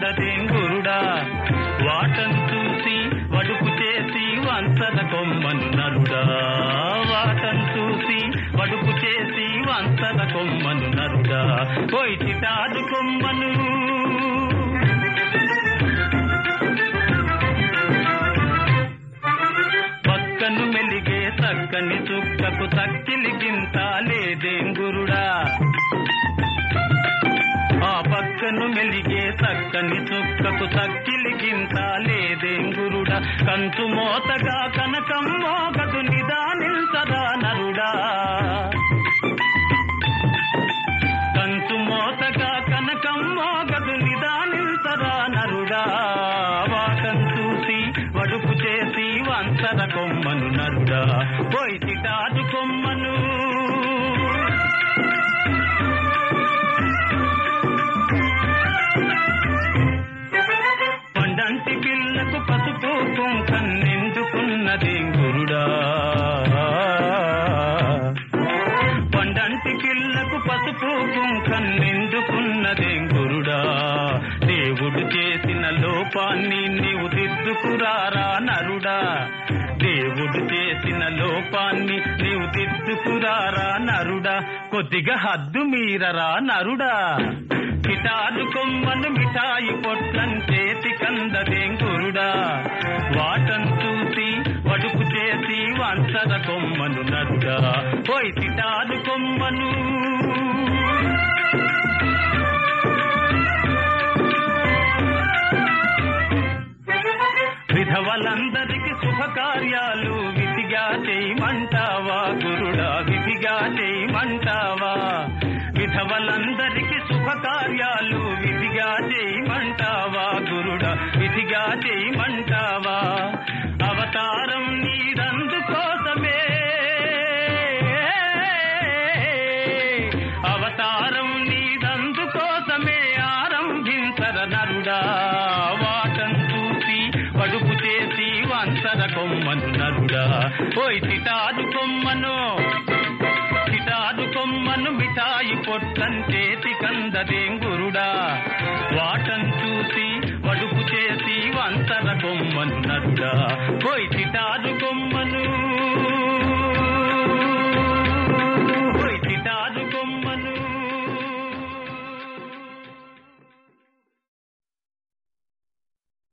కందదేం గురుడా వాటను చూసి వడుపు చేసి వంచన కొమ్మను నరుడా వాటను చూసి వడుపు చేసి వంచన కొమ్మను నరుడా పోయి చిటాడు కొమ్మను పక్కను మెలిగే చక్కని చుక్కకు తక్కిలి గింత లేదేం గురుడా ఆ పక్కను మెలిగే చక్కని చుక్కకు తక్కిలి గింత లేదేం గురుడా కంచు మోతగా కనకం మోగదు నిదానిల్సదా నరుడా కంచు మోతగా కనకం మోగదు నిదానిల్సదా నరుడా వాటం చూసి వడుపు చేసి వంచర కొమ్మను నరుడా పోయి చిటాదు కొమ్మను పండంటి పిల్లకు పసుపు కుంకన్నెందుకున్నదే గురుడా పండంటి పిల్లకు పసుపు కుంకన్నెందుకున్నదే గురుడా దేవుడు చేసిన లోపాన్ని నీవు దిద్దుకురారా నరుడా దేవుడు చేసిన లోపాన్ని నీవు దిద్దుకురారా నరుడా కొద్దిగా హద్దు మీరరా నరుడా కిటారు కొమ్మను మిఠాయి పొట్లం చేతి కందదేం గురుడా వాటను చూసి వడుపు చేసి వంచర కొమ్మను నరుడా పోయి కిటారు కొమ్మను విధవలందరికి శుభకార్యాలు విధిగా చేయమంటావా గురుడా విధిగా చేయమంటావా విధవలందరికి శుభకార్యాలు విధిగా చేయమంటావా గురుడా విధిగా చేయమంటావా అవతారం నీదందుకోసమే అవతారం నీదందుకోసమే ఆరంభించర నరుడా వాటం చూసి వడుపు చేసి వంచర కొమ్మను నరుడా పోయి చిటాదు కొమ్మను చిటాదు కొమ్మను మిఠాయి పొట్టం చేతి కందదేం గురుడా వాటం చూసి వడుపు చేసి వంచర కొమ్మను నరుడా పోయి చిటాదు